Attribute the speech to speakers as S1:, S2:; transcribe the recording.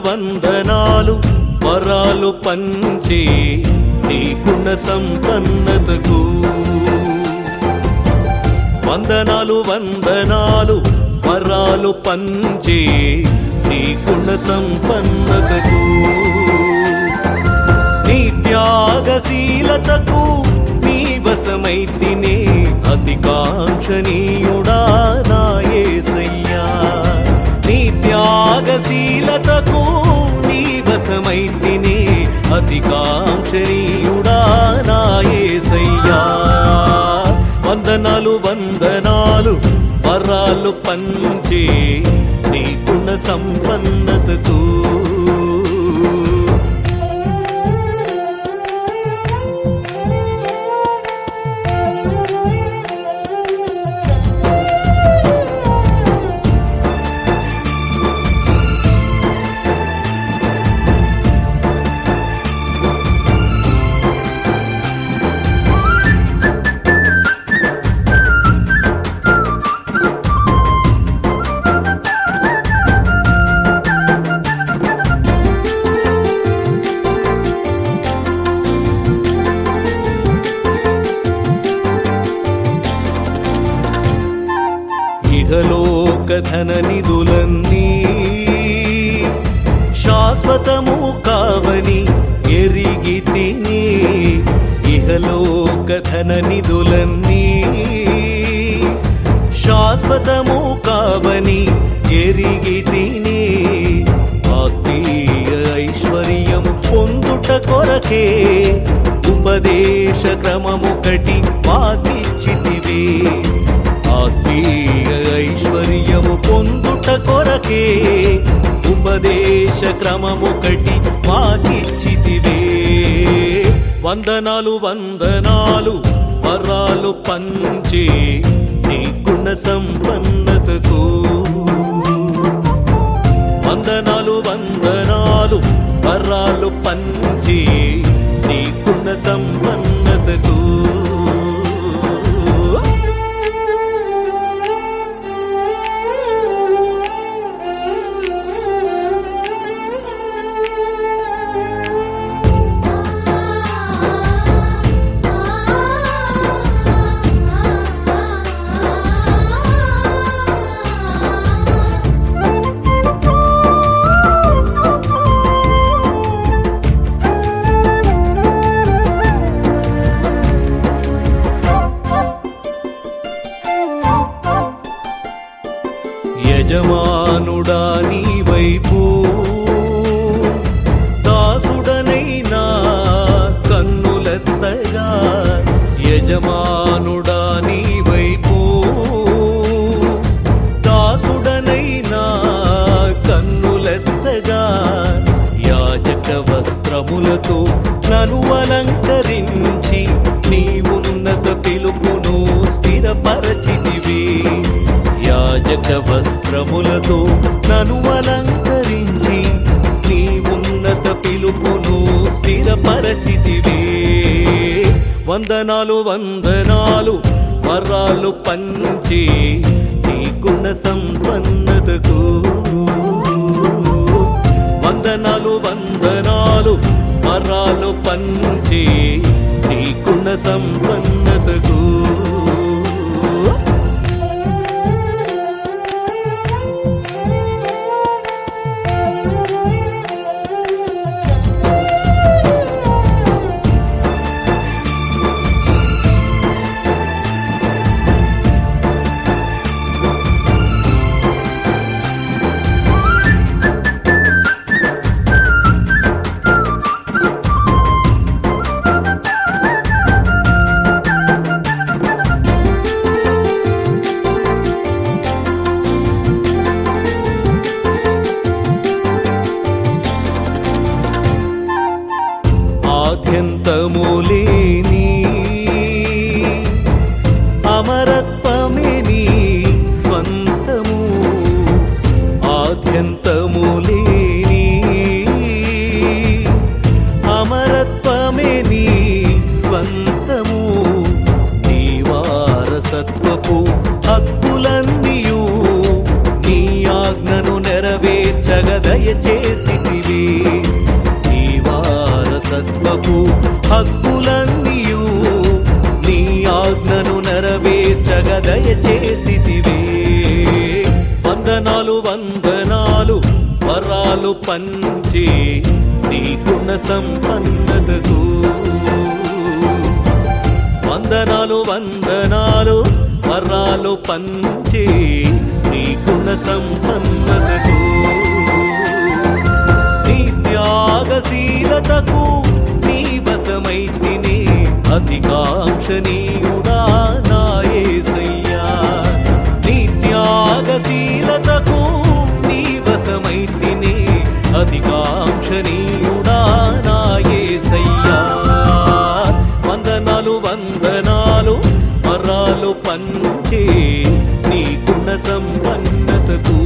S1: వందనాలు వరాలు పంచే నీ గుణ సంపన్నతకు వందనాలు వందనాలు వరాలు పంచే నీ గుణ సంపన్నతకు నీ త్యాగశీలతకు నీ వశమైతినే అతి కాంక్షణీయుడా నాయసయ్యా నీ త్యాగశీలతకు నీ వశమైతినే అతి కాంక్షణీయుడా నాయసయ్యా వందనాలు వందనాలు వరాలు పంచే నీ గుణ సంపన్నతకు ఇహలోక ధన నిధులన్నీ శాశ్వతము కావని ఎరిగి తిని ఇహలోక ధన నిధులన్నీ శాశ్వతము కావని ఎరిగి తిని ఆత్మీయ ఐశ్వర్యము పొందుట కొరకే ఉపదేశ క్రమముకటి వాకిచ్చితివే ఆత్మీయ ఐశ్వర్యము పొందుట కొరకే ఉపదేశ క్రమముకటి మాకిచ్చితివే వందనాలు వందనాలు వరాలు పంచే నీ గుణ సంపన్నతకు వందనాలు వందనాలు వరాలు పంచే నీ గుణ సంపన్నతకు యజమానుడా నీ వైపు దాసుడనైనా కన్నులెత్తగా యజమానుడా నీ వైపు దాసుడనైనా కన్నులెత్తగా యాజక వస్త్రములతో నను అలంకరించి నీ ఉన్నత పిలుపును స్థిరపరచితివి యాజక వస్త్రములతో నను అలంకరించి నీ ఉన్నత పిలుపును స్థిరపరచితివే వందనాలు వందనాలు వరాలు పంచే నీ గుణ సంపన్నతకు వందనాలు వందనాలు వరాలు పంచే నీ గుణ సంపన్నతకు ఆద్యంతములేని అమరత్వమే నీ స్వంతము ఆద్యంతములేని అమరత్వమే నీ స్వంతము నీ వారసత్వపు హక్కులన్నీయు నీ ఆజ్ఞను నెరవేర్చగ దయచేసితివి నాకు హక్కులన్నీయు నీ ఆజ్ఞను నెరవేర్చగ దయచేసితివే వందనాలు వందనాలు వరాలు పంచే నీ గుణ సంపన్నతకు వందనాలు వందనాలు వరాలు పంచే నీ గుణ సంపన్నతకు నీ త్యాగశీలతకు నీ వశమైతినే అధికాంక్షణీయుడా నాయసయ్యా నీ త్యాగశీలతకు నీ వశమైతినే అధికాంక్షణీయుడా నాయసయ్యా వందనాలు వందనాలు వరాలు పంచే నీ గుణ సంపన్నతకు